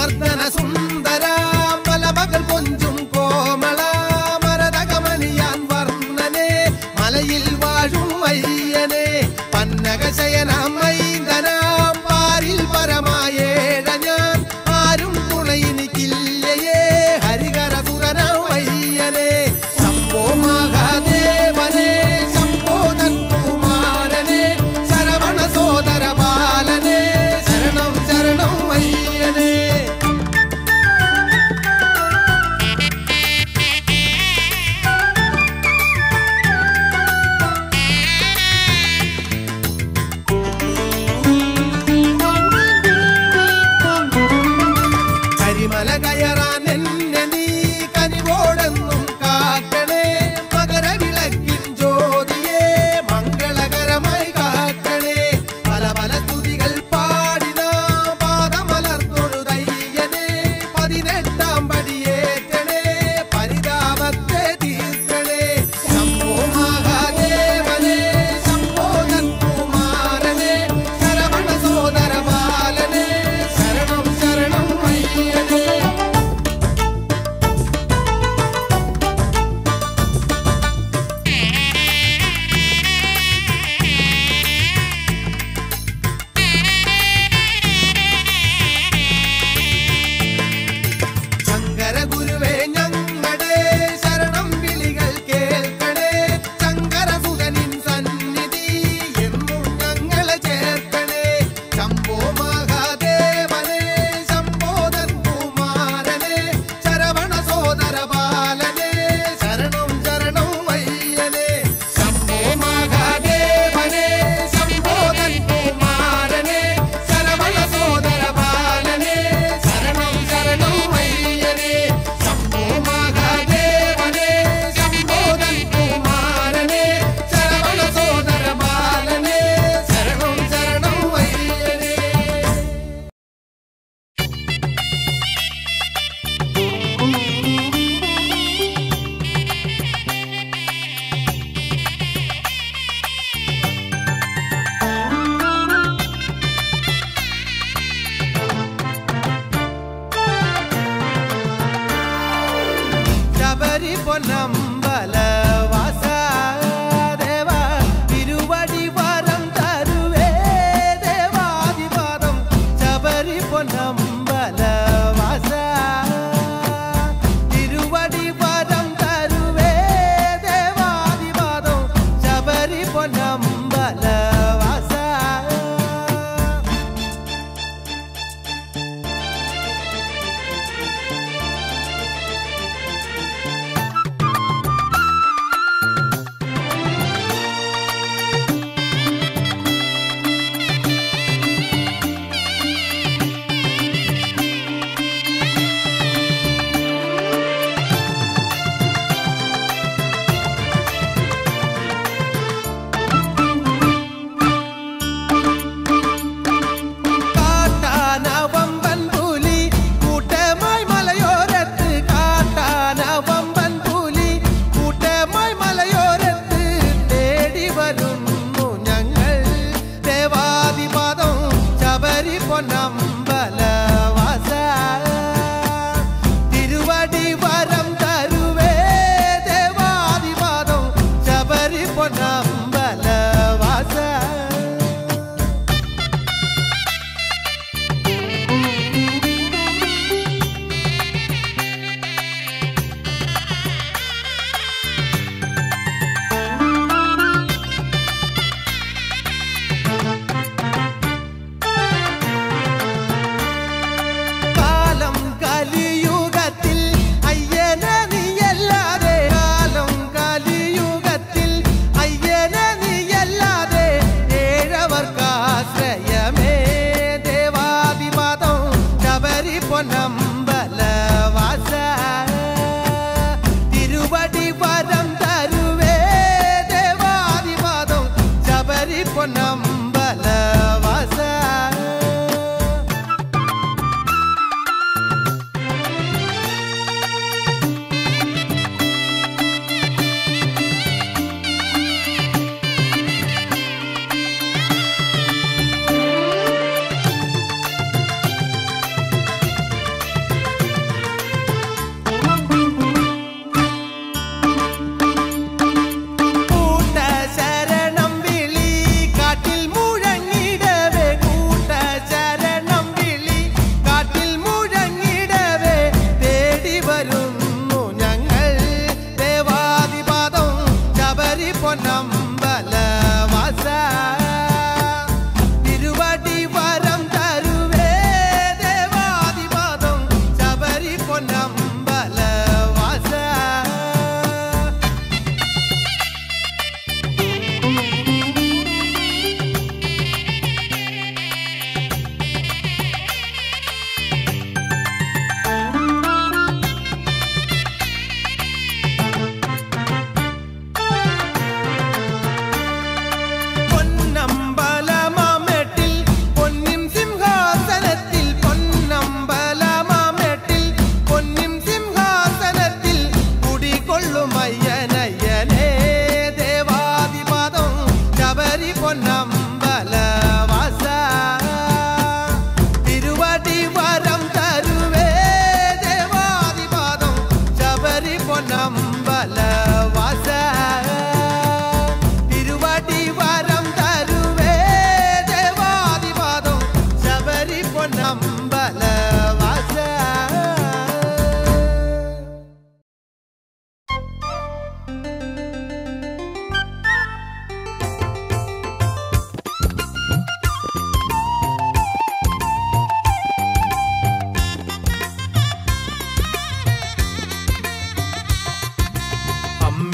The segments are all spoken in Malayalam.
മർദ്ദന സുന്ദര മലമകൾ കൊഞ്ചും കോമള മരതകമണിയാൻ വർണ്ണനെ മലയിൽ വാഴും അയ്യനെ പന്നകശയനാം മൈന്ദനാം പാരിൽ പരമായേഴ ഞാൻ ആരും തുണയിനിക്കില്ലയേ ഹരികര സുരനാം അയ്യനെ ശംഭോ മഹാദേവനെ ശംഭോദൻ കുമാരനെ ശരവണ സോദര ബാലനെ ശരണം ശരണം അയ്യനെ കരിമല കയറാൻ എന്നെ നീ കനിവോടെന്നും കാക്കണേ മകരവിളക്കിൻ ജ്യോതിയെ മംഗളകരമായി കാക്കണേ പല പല സ്തുതികൾ പാടിന പാദമലർന്നൊഴുതയ്യനെ പതിനെട്ടാം പടിയേറ്റണേ പരിതാപത്തെ തീർക്കണേ ശംഭോ മഹാദേവനെ ശംഭോദൻ കുമാരനെ ശരവണ സോദര ബാലനെ ശരണം ശരണം അയ്യനെ ശങ്കര ഗുരുവേ ഞങ്ങളുടെ ശരണം വിളികൾ കേൾക്കണേ ശങ്കര സുഖനിൻ സന്നിധി എന്നും ഞങ്ങളെ ചേർക്കണേ ശംഭോ മഹാദേവനെ ശംഭോദൻ കുമാരനെ ശരവണ സോദര ബാലനെ ശരണം ശരണം അയ്യനെ ശംഭോ മഹാദേവനെ ശംഭോദൻ കുമാരനെ ശരവണ സോദര ബാലനെ ശരണം ശരണം അയ്യനെ ശംഭോ മഹാദേവനെ ശംഭോദൻ കുമാരനെ ശരവണ സോദര ബാലനെ ശരണം ശരണം അയ്യനെ ശബരി പൊന്നമ്പല വാസദേവ തിരുവടി വരം തരുവേ ദേവാദിപാദം ശബരി പൊന്നമ്പല വാസ തിരുവടി വരം തരുവേ ദേവാദിപാദം ശബരി പൊന്നമ്പല വാസ കാട്ടാനവമ്പൻ പുലി കൂട്ടമായി മലയോരത്ത് കാട്ടാനവമ്പൻ പുലി കൂട്ടമായി മലയോരത്ത് തേടി വരുന്നു ഞങ്ങൾ ദേവാദിപാദം ശബരി പൊന്നമ്പല വാസ തിരുവടി വരം തരുവേ ദേവാദിപാദം ശബരി പൊന്നമ്പല വാസ കാലം കലിയുഗത്തിൽ അയ്യനെ നീയല്ലാതെ കാലം കലിയുഗത്തിൽ അയ്യനെ നീയല്ലാതെ ഏഴവർക്കാശ്രയമേ ദേവാദിപാദം ശബരി പൊന്നമ്പല വാസ തിരുവടി വരം തരുവേ ദേവാദിപാദം ശബരി പൊന്നമ്പല വാസ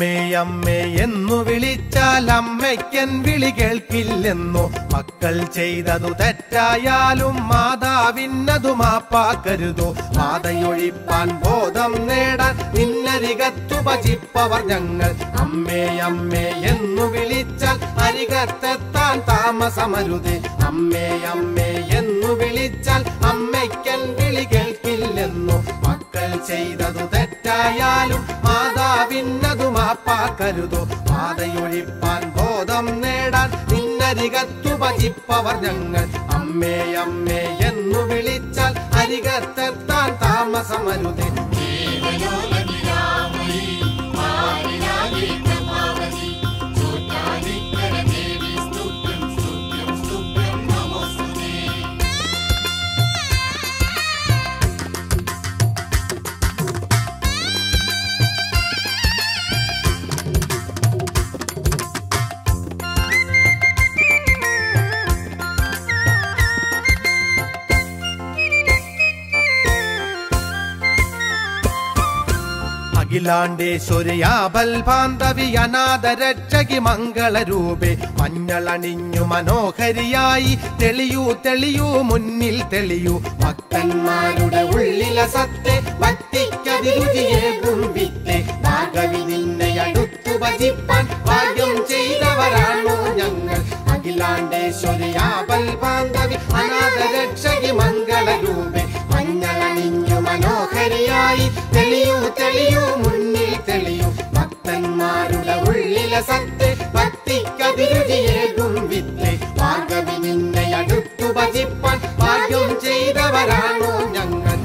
അമ്മേ അമ്മേ എന്നു വിളിച്ചാൽ അമ്മയ്ക്കൻ വിളി കേൾക്കില്ലെന്നു മക്കൾ ചെയ്തതു തെറ്റായാലും മാതാവിന്നതു മാപ്പാക്കരുതോ പാതയൊഴിപ്പാൻ ബോധം നേടാൻ നിന്നരികത്തു ഭജിപ്പവർ ഞങ്ങൾ അമ്മേ അമ്മേ എന്നു വിളിച്ചാൽ അരികത്തെത്താൻ താമസമരുതേ അമ്മേ അമ്മേ എന്നു വിളിച്ചാൽ അമ്മയ്ക്കൻ വിളി കേൾക്കില്ലെന്നു മക്കൾ ചെയ്തതു തെറ്റായാലും മാതാവിന്നതു മാപ്പാക്കരുതോ പാതയൊഴിപ്പാൻ ബോധം നേടാൻ നിന്നരികത്തു ഭജിപ്പവർ ഞങ്ങൾ അമ്മേ അമ്മേ എന്നു വിളിച്ചാൽ അരികത്തെത്താൻ താമസമരുതേ അഖിലാണ്ടേശ്വരിയാബൽ ബാന്ധവി അനാഥ രക്ഷകി മംഗളരൂപേ മഞ്ഞളണിഞ്ഞു മനോഹരിയായി തെളിയൂ തെളിയൂ മുന്നിൽ തെളിയൂ ഭക്തന്മാരുടെ ഉള്ളിലെ സത്തെ ഭക്തിക്കതിരുചിയേകും വിത്തെ ഭാഗവി നിന്നെ അടുത്തു ഭജിപ്പാൻ ഭാഗ്യം ചെയ്തവരാണോ ഞങ്ങൾ അഖിലാണ്ടേശ്വരിയാബൽ ബാന്ധവി അനാഥ രക്ഷകി മംഗളരൂപേ മഞ്ഞളണിഞ്ഞു മനോഹരിയായി തെളിയൂ തെളിയൂ മുന്നിൽ തെളിയൂ ഭക്തന്മാരുടെ ഉള്ളിലെ സത്ത് ഭക്തിക്കതിരുചിയേകും വിത്ത് ഭാഗവി നിന്നെ അടുത്തു ഭജിപ്പാൻ ഭാഗ്യം ചെയ്തവരാണോ ഞങ്ങൾ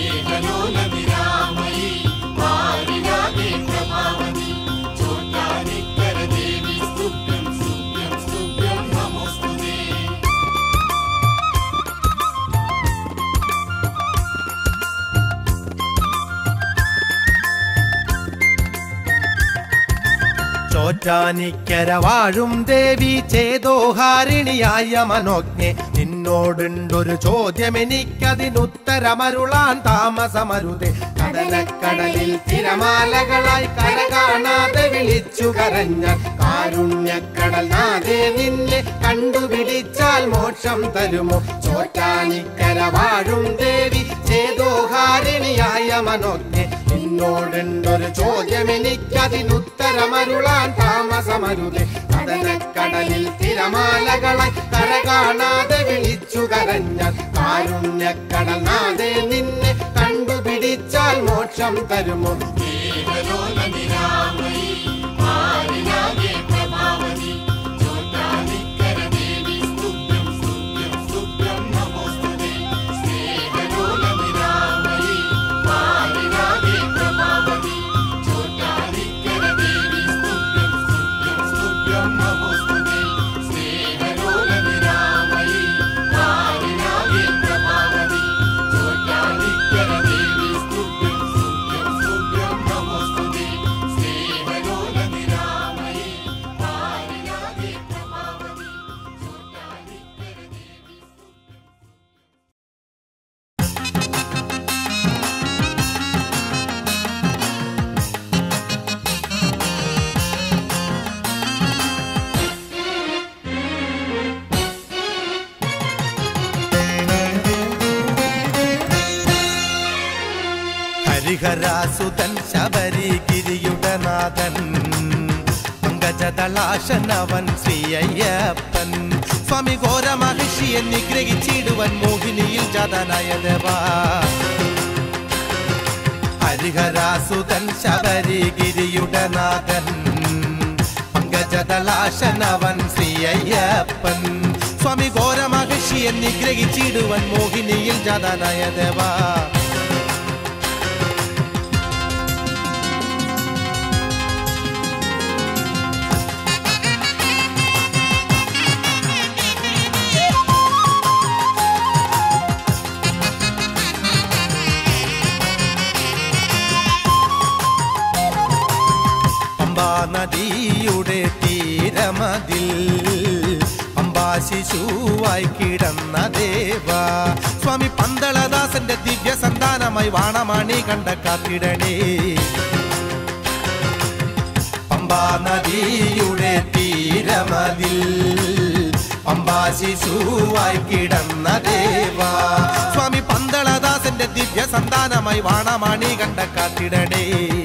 ചോറ്റാനിക്കര വാഴും ദേവി ചേതോഹാരിണിയായ മനോജ്ഞെ നിന്നോടുണ്ടൊരു ചോദ്യം എനിക്കതിനുത്തരമരുളാൻ താമസമരുതേ കടലക്കടലിൽ തിരമാലകളായി കര കാണാതെ വിളിച്ചു കരഞ്ഞ കാരുണ്യക്കടൽ നാദേ നിന്നെ കണ്ടുപിടിച്ചാൽ മോക്ഷം തരുമോ ചോറ്റാനിക്കര വാഴും ദേവി ചേതോഹാരിണിയായ മനോജ്ഞെ നിന്നോടുണ്ടൊരു ചോദ്യം എനിക്കതിനുത്തരമരുളാൻ താമസമരുതേ കടലക്കടലിൽ തിരമാലകളായി കര കാണാതെ വിളിച്ചു കരഞ്ഞ കാരുണ്യക്കടൽ നാദേ നിന്നെ കണ്ടുപിടിച്ചാൽ മോക്ഷം തരുമോ ഹരിഹരാസുതൻ ശബരി ഗിരിയുടെ നാഥൻ പങ്കജതളാശനവൻ ശ്രീ അയ്യപ്പൻ സ്വാമി ഘോര മഹിഷിയെ നിഗ്രഹിച്ചിടുവൻ മോഹിനിയിൽ ജതനായ ദേവാ ഹരിഹരാസുതൻ ശബരി ഗിരിയുടെ നാഥൻ പങ്കജതളാശനവൻ ശ്രീ അയ്യപ്പൻ സ്വാമി ഘോര മഹിഷിയെ നിഗ്രഹിച്ചിടുവൻ മോഹിനിയിൽ ജതനായ ദേവാ പമ്പാ നദിയുടെ തീരമതിൽ പമ്പാ ശിശുവായി കിടന്ന ദേവ സ്വാമി പന്തളദാസന്റെ ദിവ്യ സന്താനമായി വാണമണി കണ്ട കാത്തിടണേ പമ്പാ നദിയുടെ തീരമതിൽ പമ്പാ ശിശുവായി കിടന്ന ദേവാ സ്വാമി പന്തളദാസന്റെ ദിവ്യ സന്താനമായി വാണമണി കണ്ട കാത്തിടണേ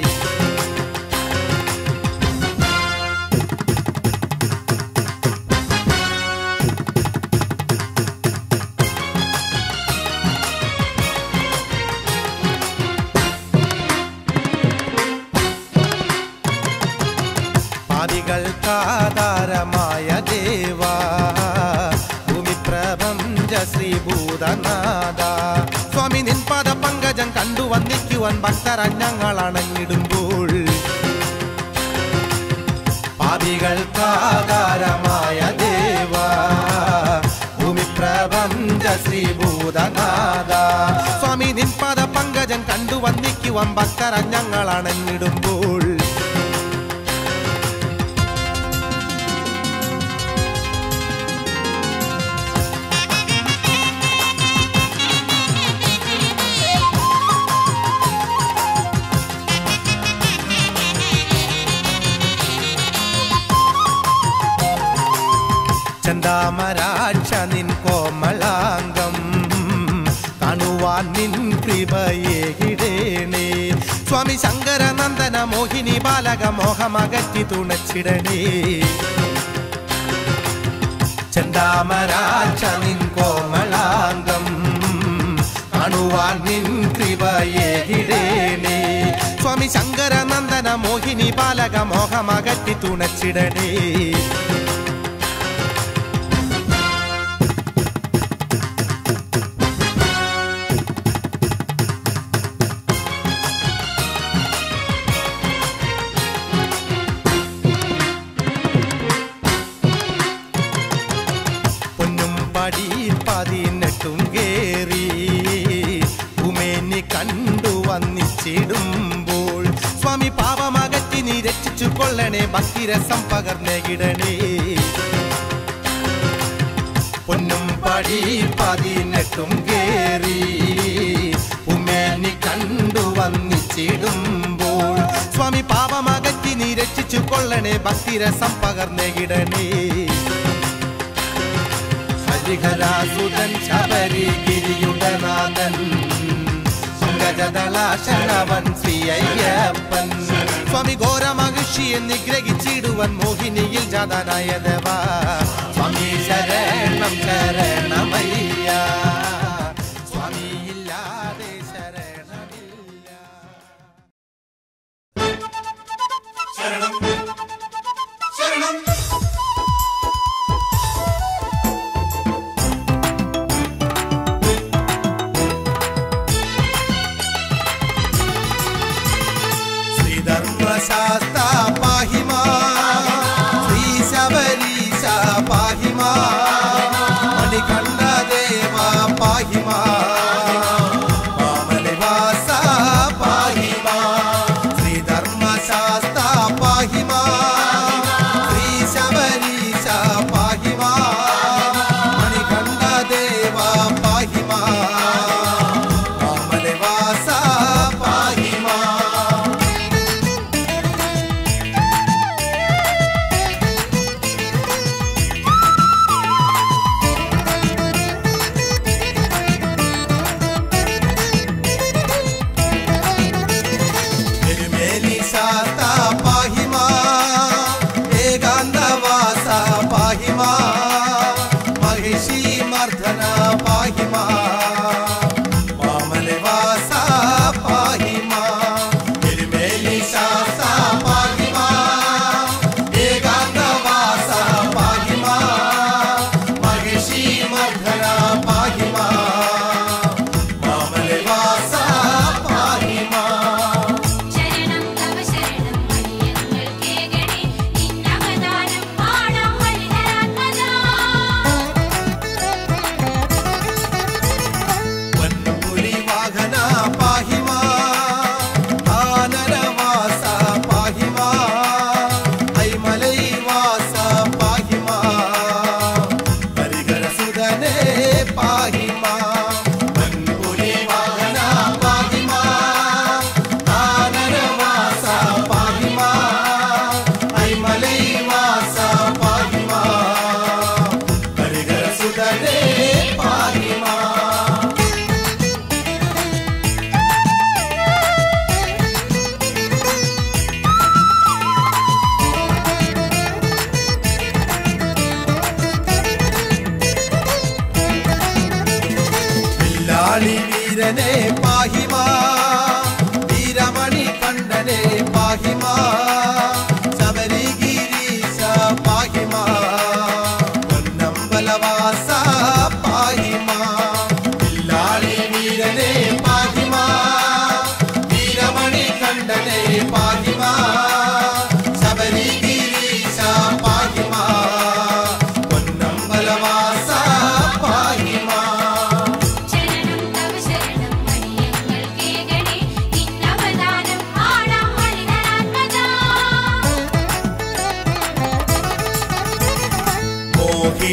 പാതികൾക്കാധാരമായ ദേവാ ഭൂമിപ്രപഞ്ച ശ്രീഭൂതനാഥ സ്വാമി നിൻപാദ പങ്കജം കണ്ടു വന്നിക്കുവാൻ ഭക്തരഞ്ഞങ്ങൾ അണഞ്ഞിടുമ്പോൾ പാപികൾക്കാധാരമായ ദേവാ ഭൂമിപ്രപഞ്ച ശ്രീഭൂതനാഥ സ്വാമി നിൻപാദ പങ്കജം കണ്ടു വന്നിക്കുവാൻ ഭക്തരഞ്ഞങ്ങൾ അണഞ്ഞിടുമ്പോൾ ചന്താമരാക്ഷ നിൻ കോമളാംഗം കാണുവാൻ നിൻ കൃപയേകിടേണേ സ്വാമി ശങ്കരനന്ദന മോഹിനി ബാലക മോഹമകറ്റി തുണച്ചിടണേ ചന്താമരാക്ഷ നിൻ കോമളാംഗം കാണുവാൻ നിൻ കൃപയേകിടേണേ സ്വാമി ശങ്കരനന്ദന മോഹിനി ബാലക മോഹമകറ്റി തുണച്ചിടണേ പൊന്നും പടി പതിനെട്ടും കേറി ഉമേനി കണ്ടു വന്നിച്ചിടുമ്പോൾ സ്വാമി പാപമകറ്റി നീ രക്ഷിച്ചു കൊള്ളണേ ഭക്തിരസം പകർന്നെകിടണേ പൊന്നും പടി പതിനെട്ടും കേറി ഉമേനി കണ്ടു വന്നിച്ചിടുമ്പോൾ സ്വാമി പാപമകറ്റി നീ രക്ഷിച്ചു കൊള്ളണേ ഭക്തിരസം പകർന്നെകിടണേ ഹരിഹരാസുതൻ ശബരി ഗിരിയുടനാഥൻ പങ്കജദളാശനവൻ ശ്രീ അയ്യപ്പൻ സ്വാമി ഘോരമഹിഷിയെ നിഗ്രഹിച്ചിടുവൻ മോഹിനിയിൽ ജാതനായതവാ സ്വാമി ശരണം ശരണമയ്യ സ്വാമി ഇല്ലാതെ ശരണമില്ല ശ്രീധർമ്മശാസ്ത പാഹിമാ ശ്രീ ശബരീശ പാഹിമാ മണികണ്ഠ ദേവ പാഹിമാ മാമലിവാസ പാഹിമാ ശ്രീധർമ്മശാസ്ത പാഹിമാ ശ്രീ ശബരീശ പാഹിമാ മണികണ്ഠ ദേവ പാഹിമാ മാമലിവാസ പാഹിമാ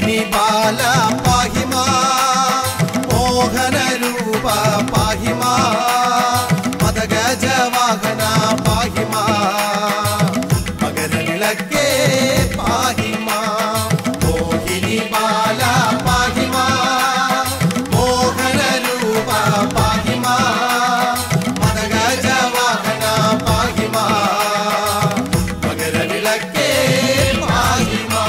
മോഹിനി ബാല പാഹിമാ മോഹന രൂപ പാഹിമാ മതഗജ വാഹന പാഹിമാ മകര വിളക്കേ പാഹിമാ മോഹിനി ബാല പാഹിമാ മോഹന രൂപ പാഹിമാ മതഗജ വാഹന പാഹിമാ മകര വിളക്കേ പാഹിമാ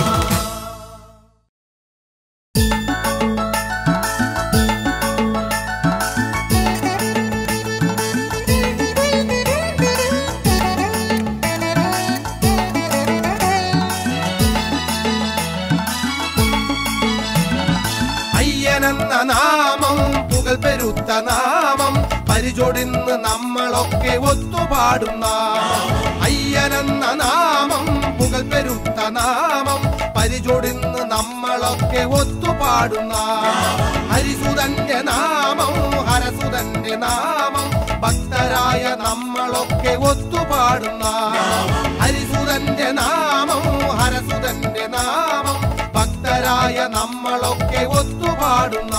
അയ്യനെന്ന നാമം പുകൽ പെരുത്ത നാമം പരിചൊടിന്ന് നമ്മളൊക്കെ ഒത്തുപാടുന്ന അയ്യനെന്ന നാമം പുകൽ പെരുത്ത നാമം പരിചൊടിന്ന് നമ്മളൊക്കെ ഒത്തുപാടുന്ന ഹരിസുതന്റെ നാമം ഹരസുതന്റെ നാമം ഭക്തരായ നമ്മളൊക്കെ ഒത്തുപാടുന്ന ഹരിസുതന്റെ നാമം ഹരസുതന്റെ നാമം ഭക്തരായ നമ്മളൊക്കെ ഒത്തുപാടുന്ന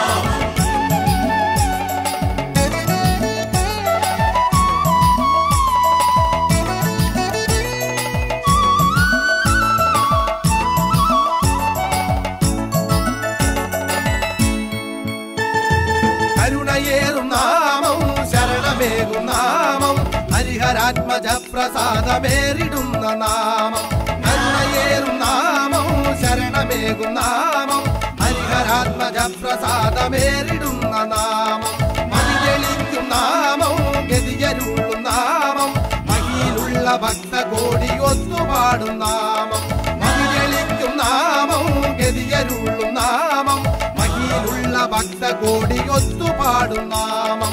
കരുണയേറും നാമം ശരണമേകും നാമം ഹരിഹരാത്മജ പ്രസാദമേറിടുന്ന നാമം കരുണയേറും നാമം ശരണമേകും നാമം ഹരിഹരാത്മജ പ്രസാദമേറിടുന്ന നാമം മതിജലിക്കും നാമം ഗതിയരുള്ളും നാമം മഹിയിലുള്ള ഭക്തകോടി ഒത്തുപാടും നാമം മതിജലിക്കും നാമം ഗതിയരുള്ളും നാമം മഹിയിലുള്ള ഭക്തകോടി ഒത്തുപാടും നാമം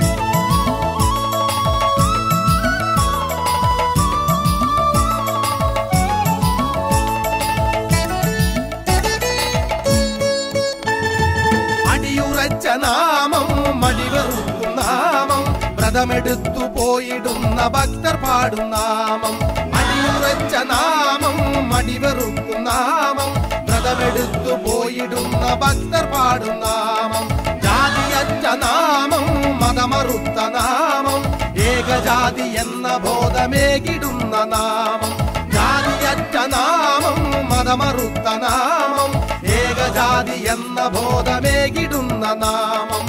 അടിയുറച്ച നാമം മടിവെറുക്കും നാമം വ്രതമെടുത്തു പോയിടുന്ന ഭക്തർ പാടും നാമം അടിയുറച്ച നാമം മടിവെറുക്കും നാമം വ്രതമെടുത്തു പോയിടുന്ന ഭക്തർ പാടും നാമം ജാതിയറ്റ നാമം മതമറുത്ത നാമം ഏകജാതി എന്ന ബോധമേകിടുന്ന നാമം ജാതിയറ്റ നാമം മതമറുത്ത നാമം ഏകജാതി എന്ന ബോധമേകിടുന്ന നാമം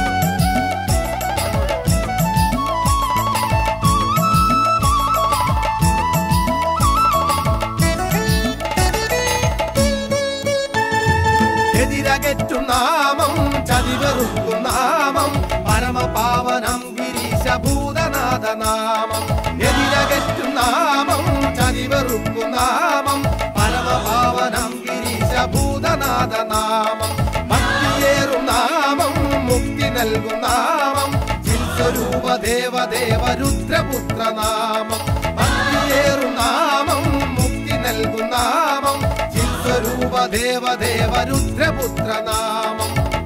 എതിരകറ്റും നാമം ചതിവെറുക്കും നാമം പരമപാവനം ഗിരീശഭൂതനാഥ നാമം എതിരകറ്റും നാമം ചതിവെറുക്കും നാമം പരമപാവനം ഗിരീശഭൂതനാഥ നാമം ഭക്തിയേറും നാമം മുക്തി നൽകും നാമം ചിൽസ്വരൂപ ദേവദേവ രുദ്രപുത്ര നാമം ഭക്തിയേറും നാമം മുക്തി നൽകും നാമം ചിൽസ്വരൂപ ദേവദേവ രുദ്രപുത്ര നാമം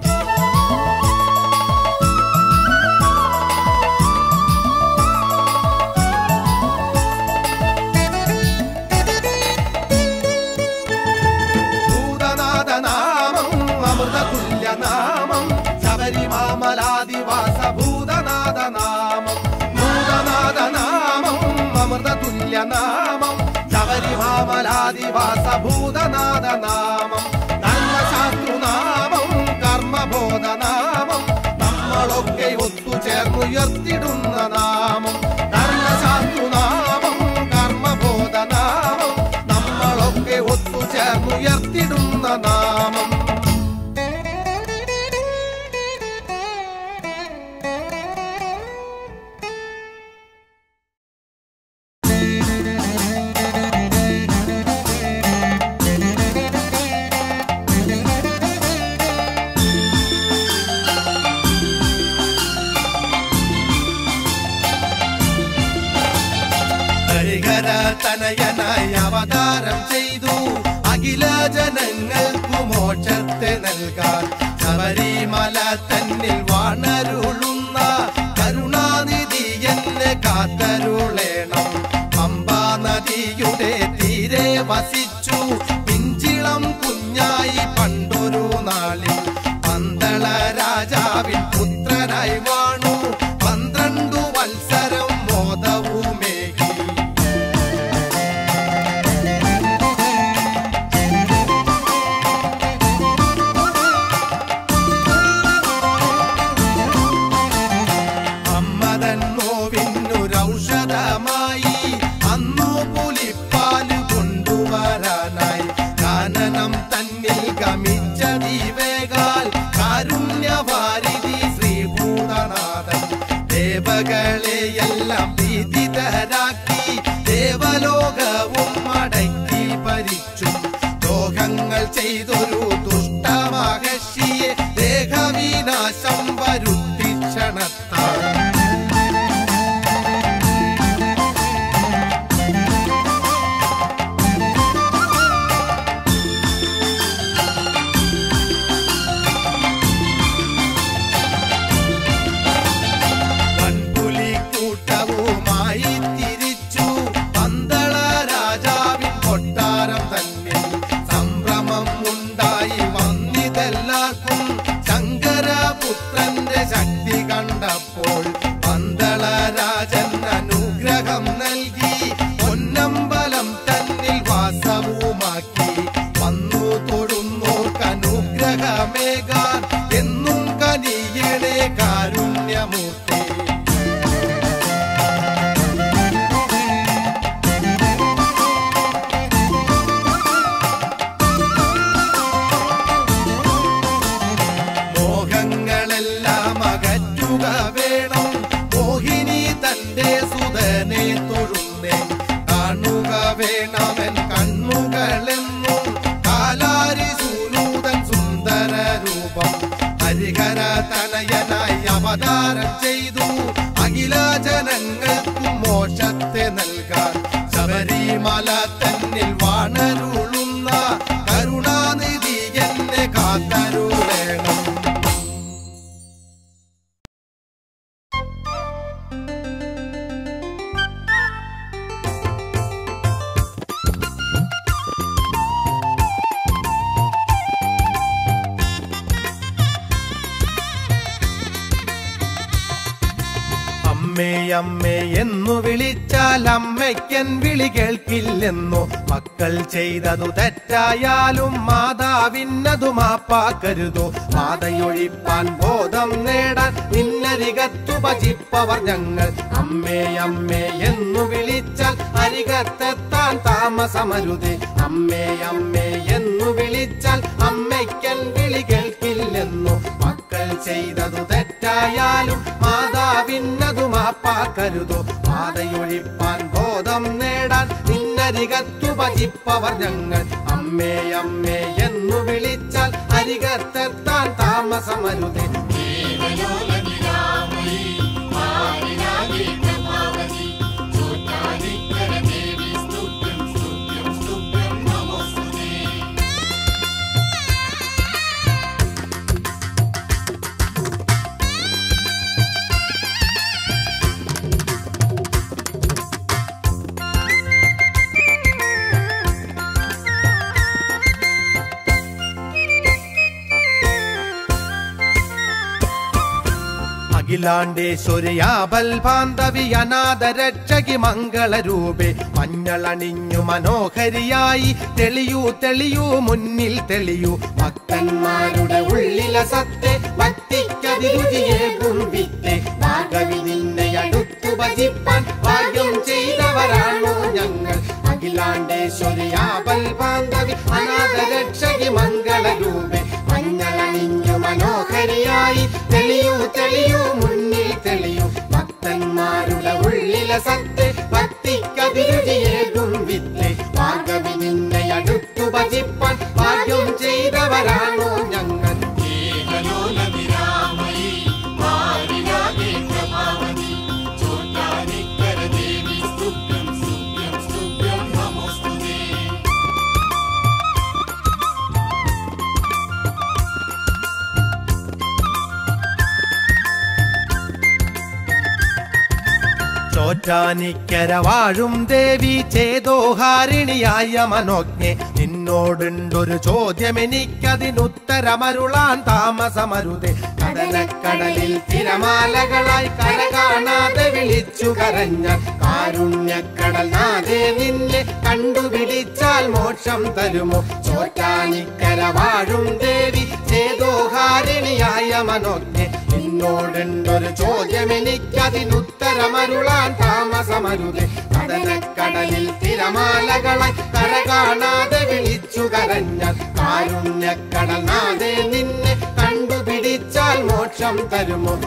ഭൂതനാഥ നാമം അമൃതതുല്യ നാമം ശബരിമാമലാദിവാസ ഭൂതനാഥ നാമം ഭൂതനാഥ നാമം അമൃതതുല്യ നാമം ശബരിമാമലാദിവാസ ഭൂതനാഥ നാമം ധർമ്മശാസ്തൃനാമം കർമ്മബോധ നാമം നമ്മളൊക്കെ ഒത്തുചേർന്നുയർത്തിടുന്ന നാമം ധർമ്മശാസ്തൃനാമം കർമ്മബോധ നാമം നമ്മളൊക്കെ ഒത്തുചേർന്നുയർത്തിടുന്ന നാമം ഹരിഹര തനയനായി അവതാരം ചെയ്തു അഖില ജനങ്ങൾക്കു മോക്ഷത്തെ നൽകാൻ ശബരിമല തന്നിൽ വാണരുളുന്ന കരുണാനിധി എന്നെ കാത്തരുളേണം പമ്പാ നദിയുടെ തീരെ വസിച്ചു പിഞ്ചിളം കുഞ്ഞ നാടൻ നോവിനൊരൗഷധമായി അന്നു പുലിപ്പാല് കൊണ്ടുവരാനായി കാനനം തന്നിൽ ഗമിച്ച ദീപകാൽ കാരുണ്യവാരിധി ശ്രീഭൂതനാഥൻ ദേവകളെയെല്ലാം ഭീതിതരാക്കി ദേവലോകവും അടക്കി ഭരിച്ചു ദ്രോഹങ്ങൾ ചെയ്തൊരു ദുഷ്ടമഹർഷിയെ ദേഹവിനാശം വരുത്തി ക്ഷണത്താൽ വൻപുലി കൂട്ടവുമായി തിരിച്ചു പന്തള രാജാവിൻ കൊട്ടാരം തന്നെ സംഭ്രമം ഉണ്ടായി വന്നിതെല്ലാവർക്കും ശങ്കരപുത്രന്റെ ശക്തി കണ്ടപ്പോൾ പന്തള രാജൻ അനുഗ്രഹം നൽകി പൊന്നമ്പലം തന്നിൽ വാസവുമാക്കി വന്നു തൊടുന്നോർക്ക് അനുഗ്രഹമേകാൻ എന്നും കനിയണേ കാരുണ്യമൂർത്തി മോഹങ്ങളെല്ലാം അകറ്റുക വേണം മോഹിനി തന്റെ സുതനെ തൊഴുന്നേ കാണുക വേണമെൻ കണ്ണുകളെന്നും കാലാരി സൂനൂതൻ സുന്ദര രൂപം ഹരിഹര തനയനായി അവതാരം ചെയ്തു അഖില ജനങ്ങൾക്കും മോക്ഷത്തെ നൽകാൻ ശബരിമല തന്നിൽ വാണരുളുന്ന കരുണാനിധി എന്നെ കാത്തരുളേണം അമ്മേ അമ്മേ എന്നു വിളിച്ചാൽ അമ്മയ്ക്കൻ വിളി കേൾക്കില്ലെന്നോ മക്കൾ ചെയ്തതു തെറ്റായാലും മാതാവിന്നതു മാപ്പാക്കരുതോ പാതയൊഴിപ്പാൻ ബോധം നേടാൻ നിന്നരികത്തു ഭജിപ്പവർ ഞങ്ങൾ അമ്മേ അമ്മേ എന്നു വിളിച്ചാൽ അരികത്തെത്താൻ താമസമരുതേ അമ്മേ അമ്മേ എന്നു വിളിച്ചാൽ അമ്മയ്ക്കൻ വിളി കേൾക്കില്ലെന്നോ മക്കൾ ചെയ്തതു തെറ്റായാലും മാതാവിന്നതു മാപ്പാക്കരുതോ പാതയൊഴിപ്പാൻ ബോധം നേടാൻ നിന്നരികത്തു ഭജിപ്പവർ ഞങ്ങൾ അമ്മേ അമ്മേ എന്നു വിളിച്ചാൽ അരികത്തെത്താൻ താമസമരുതേ അഖിലാണ്ടേശ്വരിയാബൽ ബാന്ധവി അനാഥ രക്ഷകി മംഗളരൂപേ മഞ്ഞളണിഞ്ഞു മനോഹരിയായി തെളിയൂ തെളിയൂ മുന്നിൽ തെളിയൂ ഭക്തന്മാരുടെ ഉള്ളില സത്തെ ഭക്തിക്കതിരുചിയേകും വിത്തെ ഭാഗവി നിന്നെ അടുത്തു ഭജിപ്പാൻ ഭാഗ്യം ചെയ്തവരാണോ ഞങ്ങൾ അഖിലാണ്ടേശ്വരിയാബൽ ബാന്ധവി അനാഥ രക്ഷകി മംഗളരൂപേ മഞ്ഞളണിഞ്ഞു മനോഹരിയായി തെളിയൂ തെളിയൂ മുന്നിൽ തെളിയൂ ഭക്തന്മാരുടെ ഉള്ളില സത്തെ ഭക്തിക്കതിരുചിയേകും വിത്തെ ഭാഗവി നിന്നെ അടുത്തു ഭജിപ്പാൻ ഭാഗ്യം ചെയ്തവരാണോ ഞങ്ങൾ ചോറ്റാനിക്കര വാഴും ദേവി ചേതോഹാരിണിയായ മനോജ്ഞെ നിന്നോടുണ്ടൊരു ചോദ്യം എനിക്കതിനുത്തരമരുളാൻ താമസമരുതേ കടലക്കടലിൽ തിരമാലകളായി കര കാണാതെ വിളി വിളിച്ചു കരഞ്ഞ കാരുണ്യക്കടൽ നാദേ നിന്നെ കണ്ടുപിടിച്ചാൽ മോക്ഷം തരുമോ ചോറ്റാനിക്കര വാഴും ദേവി ചേതോഹാരിണിയായ മനോജ്ഞെ നിന്നോടുണ്ടൊരു ചോദ്യം എനിക്കതിനുത്തരമരുളാൻ താമസമരുതേ കടലക്കടലിൽ തിരമാലകളായി കര കാണാതെ വിളിച്ചു കരഞ്ഞ കാരുണ്യക്കടൽ നാദേ നിന്നെ കണ്ടുപിടിച്ചാൽ മോക്ഷം തരുമോ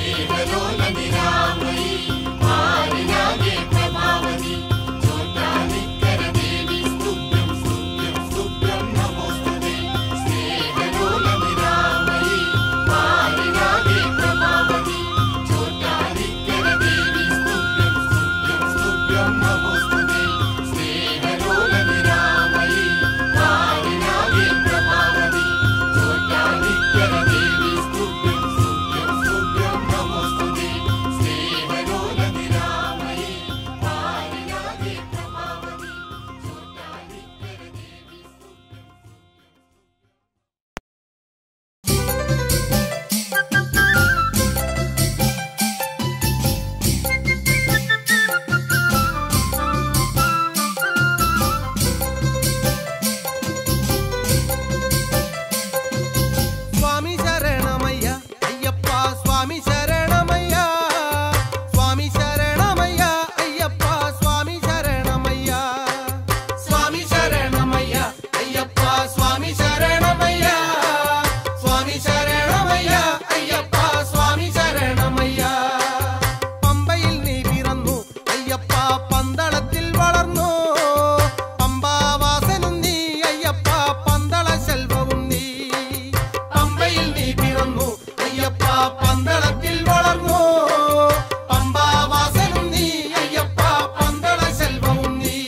സ്വാമി ശരണമയ്യ അയ്യപ്പ സ്വാമി ശരണമയ്യ സ്വാമി ശരണമയ്യ അയ്യപ്പ സ്വാമി ശരണമയ്യ സ്വാമി ശരണമയ്യ അയ്യപ്പ സ്വാമി ശരണമയ്യ സ്വാമി ശരണമയ്യ അയ്യപ്പ സ്വാമി ശരണമയ്യ പമ്പയിൽ നീ പിറന്നു അയ്യപ്പ പന്തളത്തിൽ വളർന്നു പമ്പാവാസനും നീ അയ്യപ്പ പന്തള ശെൽവവും നീ പമ്പയിൽ നീ പിറന്നു അയ്യപ്പ പന്തളത്തിൽ വളർന്നു പമ്പാവാസനും നീ അയ്യപ്പ പന്തള ശെൽവവും നീ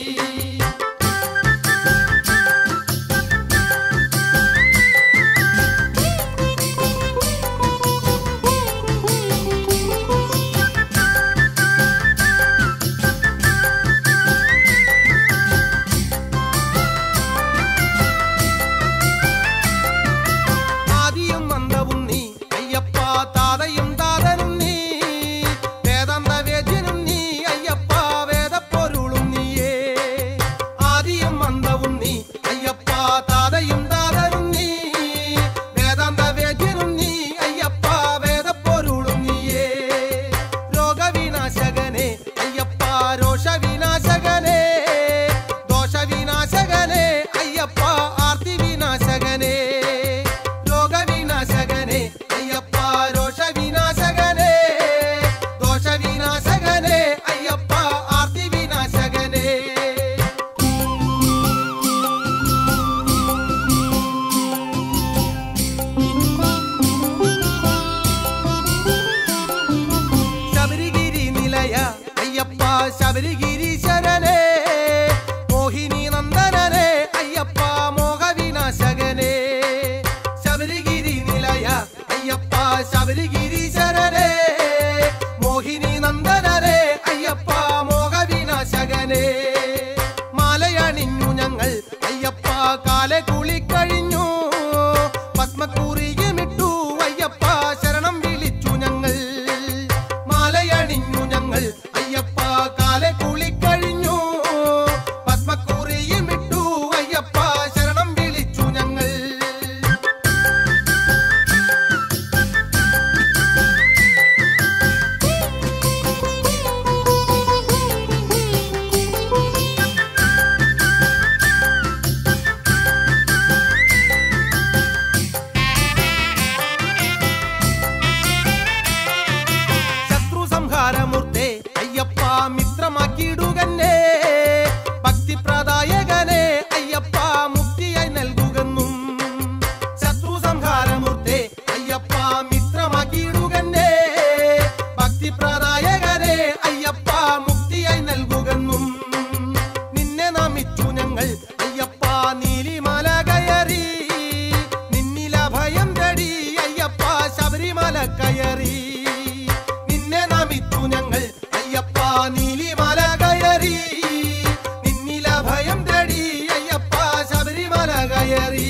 ആദിയും അന്തവും നീ അയ്യപ്പ താതയും താതനും നീ വേദാന്ത വേദ്യനും നീ അയ്യപ്പ വേദപ്പൊരുളും നീയേ ആദിയും അന്തവും നീ അയ്യപ്പ താതയും താതനും നീ വേദാന്ത വേദ്യനും നീ അയ്യപ്പ വേദപ്പൊരുളും നീയേ രോഗവിനാശകനെ അയ്യപ്പ രോഷവിനാശകനെ ദോഷവിനാശകനെ അയ്യപ്പ ആർത്തി വിനാശകനെ രോഗവിനാശകനെ അയ്യപ്പ രോഷവിനാശകനെ ദോഷവിനാശകനെ അയ്യപ്പ ആർത്തി വിനാശകനെ ശബരിഗിരി നിലയ അയ്യപ്പ ശബരിഗിരീശ്വരനെ മോഹിനി നന്ദനനെ അയ്യപ്പ മോഹവിനാശകനെ ശബരിഗിരി നിലയ അയ്യപ്പ ശബരിഗിരീശ്വരനെ മോഹിനി നന്ദനനെ അയ്യപ്പ മോഹവിനാശകനെ മാലയണിഞ്ഞു ഞങ്ങൾ അയ്യപ്പ കാലെ കുളിക്കഴിഞ്ഞു പത്മക്കുറിയുമിട്ടു അയ്യപ്പ ശരണം വിളിച്ചു ഞങ്ങൾ മാലയണിഞ്ഞു ഞങ്ങൾ അയ്യപ്പ കാലെ കുളിക്കഴിഞ്ഞു പത്മക്കുറിയുമിട്ടു അയ്യപ്പ ശരണം വിളിച്ചു ഞങ്ങൾ ശത്രു സംഹാരമൂർത്തെ അയ്യപ്പ മിത്രമാക്കിയിടുകന്നെ ഭക്തിപ്രദായകനെ അയ്യപ്പ മുക്തിയായി നൽകുകെന്നും ശത്രു സംഹാരമൂർത്തെ അയ്യപ്പ മിത്രമാക്കിയിടുകന്നെ ഭക്തിപ്രദായകനെ അയ്യപ്പ മുക്തിയായി നൽകുകെന്നും നിന്നെ നമിച്ചു ഞങ്ങൾ അയ്യപ്പ നീലിമല കയറി നിന്നില ഭയം തടി അയ്യപ്പ ശബരിമല കയറി നിന്നെ നമിച്ചു ഞങ്ങൾ അയ്യപ്പ നീലിമല കയറി നിന്നില ഭയം തടി അയ്യപ്പ ശബരിമല കയറി